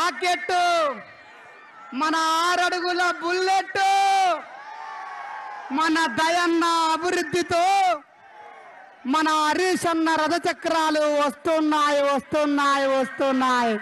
Rocket మన ఆరడుగుల bullet మన దయన్న అభివృద్ధితో మన హరీష్ అన్న రథచక్రాలు వస్తున్నాయి వస్తున్నాయి వస్తున్నాయి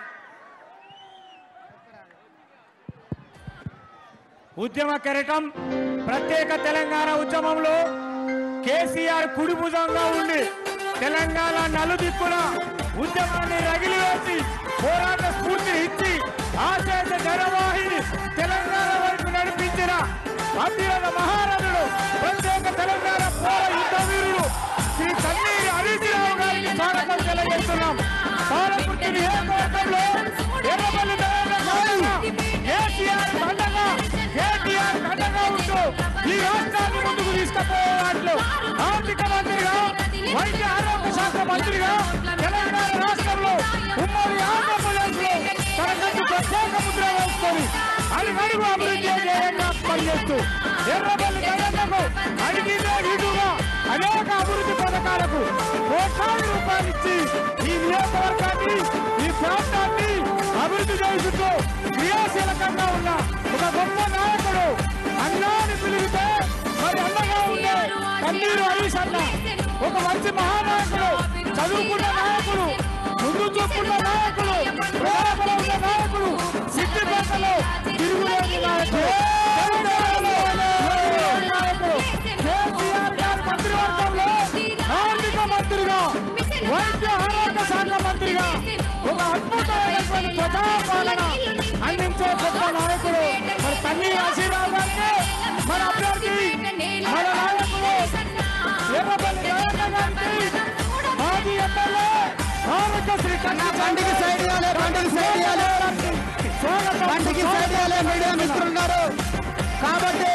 ఉద్యమ కెరటం ప్రత్యేక తెలంగాణ ఉద్యమంలో కేసీఆర్ కుడి భుజంగా ఉండి తెలంగాణ నలుదిక్కుల ఉద్యమాన్ని రగిలివేసి పోరాట స్ఫూర్తిని ఇచ్చి ఆశేష జనవాహిని తెలంగాణ వైపు నడిపించిన అభ్యుల మహారాజుడు ప్రత్యేక తెలంగాణ పోర యుద్ధ వీరుడు శ్రీ కన్నీరి హరీశ్రావు గారికి స్వాగతం తెలియజేస్తున్నాం పాలకుర్తి నియోజకవర్గంలో ఎర్రబల్లి దయాకర్ కేసీఆర్ దండగా కేటీఆర్ దండగా ఉంటూ ఈ రాష్ట్రాన్ని ముందుకు తీసుకుపోయేవాట్లు ఆర్థిక మంత్రిగా వైద్య ఆరోగ్య శాఖ మంత్రిగా తెలంగాణ రాష్ట్రంలో ఉమ్మడి ఆంధ్రప్రదేశ్ లో తనకంటూ ప్రత్యేక ముద్ర వేసుకొని అడుగడుగు అభివృద్ధి ధ్యేయంగా పనిచేస్తూ ఎర్రబల్లి దయాకర్కు అడిగితే ఇటుగా అనేక అభివృద్ధి పథకాలకు కోట్లాది రూపాయలు ఇచ్చి ఈ నియోజకవర్గాన్ని ఈ ప్రాంతాన్ని అభివృద్ధి చేసుకుంటూ క్రియాశీలకంగా ఉన్న ఒక గొప్ప నాయకుడు అన్నాన్ని పిలిగితే మరి అండగా ఉండే కన్నీరు హరీష్ అన్న ఒక మంచి మహానాయకుడు చదువుకున్న నాయకుడు ముందు చూపున్న నాయకుడు ప్రేమలో ఉన్న నాయకుడు సిద్ధిపేటలో తిరుగులేని నాయకుడు తెలంగాణలో తిరుగులేని నాయకుడు కేసీఆర్ గారి మంత్రివర్గంలో ఆర్థిక మంత్రిగా వైద్య ఆరోగ్య శాఖ మంత్రిగా ఒక అద్భుతమైనటువంటి ప్రజాపాలన అందించే గొప్ప నాయకుడు మరి తల్లి ఆశీర్వాదం గారికి మన అభ్యర్థి మన నాయకుడు ఎర్రపల్లి దయాకర్ గారికి మాజీ ఎమ్మెల్యే ఆరోగ్యశ్రీ కన్నా బండికి సైడ్ ఇవ్వాలి బండికి సైడ్ ఇవ్వాలి బండికి సైడ్ ఇవ్వాలి మీడియా మిత్రులు ఉన్నారు కాబట్టి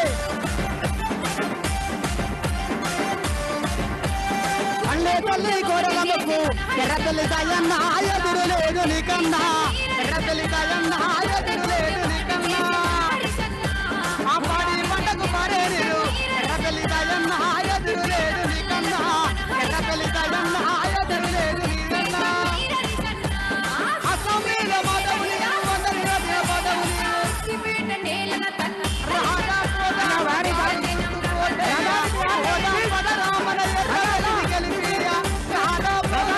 అల్లే తల్లి కోరలమ్మకు ఎర్రతల్లి దయన్న ఎదురు లేదు నీకన్నా ఎర్రతల్లి దయన్న ఎదురు లేదు నీకన్నా ఆ పాడి పంటకు పాడే నీరు ఎర్రతల్లి దయన్న ఎదురు లేదు నీకన్నా ఎర్రతల్లి దయన్న ఎదురు లేదు నీకన్నా అసెంబ్లీలో మాధవుని వందరిలో మాధవుని రాధా కోదా వారి వారి రాధా కోదా పద రామన ఎర్రతల్లి గెలిపియా రాధా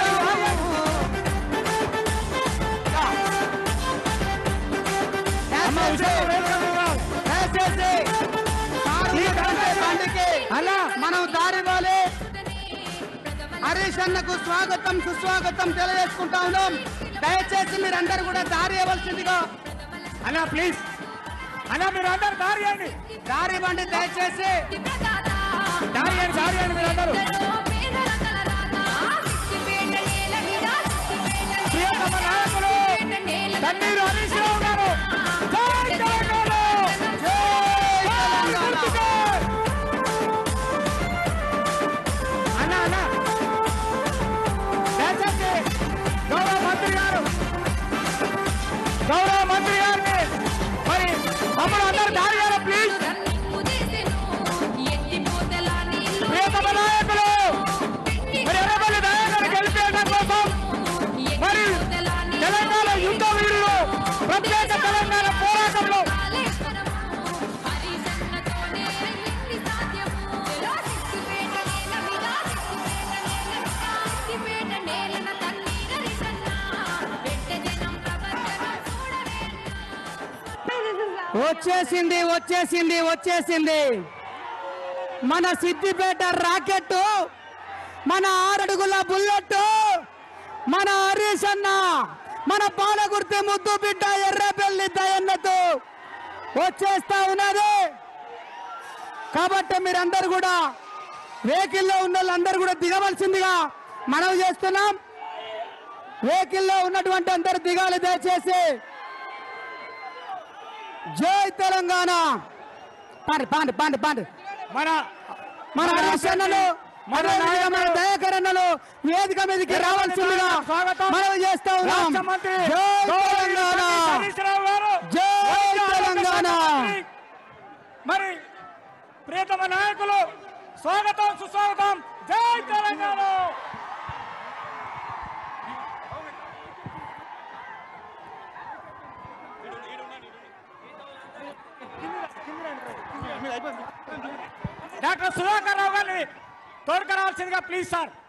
అలా మనం దారి వాలి హరీష్ అన్నకు స్వాగతం సుస్వాగతం తెలియజేసుకుంటా ఉన్నాం దయచేసి మీరందరూ కూడా దారి ఇవ్వాల్సిందిగా అలా ప్లీజ్ అలా మీరు అందరు దారి చేయండి దారి ఇవ్వండి దయచేసి దారి చేయండి దారి చేయండి మీరు అందరూ ప్రియతమ నాయకులు తన్నీరు హరీష్ రావు గారు జై తెలంగాణ జై గుర్తుకే! అన్న అన్న దయచేసి గౌరవ మంత్రి గారు గౌరవ మంత్రి గారిని మరి మమ్మల్ని అందరు దారి చేయాలి ప్లీజ్ ప్రియతమ నాయకులు మరి ఎర్రబల్లి దయాకర్ గెలిపేయడం కోసం మరి తెలంగాణ యుద్ధ వీరులు ప్రత్యేక తెలంగాణ పోరాటంలో వచ్చేసింది వచ్చేసింది వచ్చేసింది మన సిద్దిపేట రాకెట్ మన ఆరడుగుల బుల్లెట్ మన హరీష్ అన్న మన పాలకుర్తి ముద్దు బిడ్డ ఎర్రబెల్లి దయన్నతో వచ్చేస్తా ఉన్నది కాబట్టి మీరందరూ కూడా వెహికల్లో ఉన్న వాళ్ళందరూ కూడా దిగవలసిందిగా మనవి చేస్తున్నాం వెహికల్లో ఉన్నటువంటి అందరు దిగాలి దయచేసి జై తెలంగాణ పాండి పాండి పాండి పాండి మన మన హరీష్ అన్నలు మన నాయక మన దయాకర్ అన్నలు వేదిక మీదకి రావాల్సిందిగా స్వాగతం. మనవి చేస్తా ఉన్నాం రాష్ట్ర మంత్రి జై గౌరవ తెలంగాణ హరీష్ రావు గారు జై వైద్య ఆరోగ్య తెలంగాణ శాఖ మంత్రి. మరి ప్రియతమ నాయకులు స్వాగతం సుస్వాగతం జై తెలంగాణ డాక్టర్ సుధాకర్ రావు గారిని తోడుకు రావాల్సిందిగా ప్లీజ్ సార్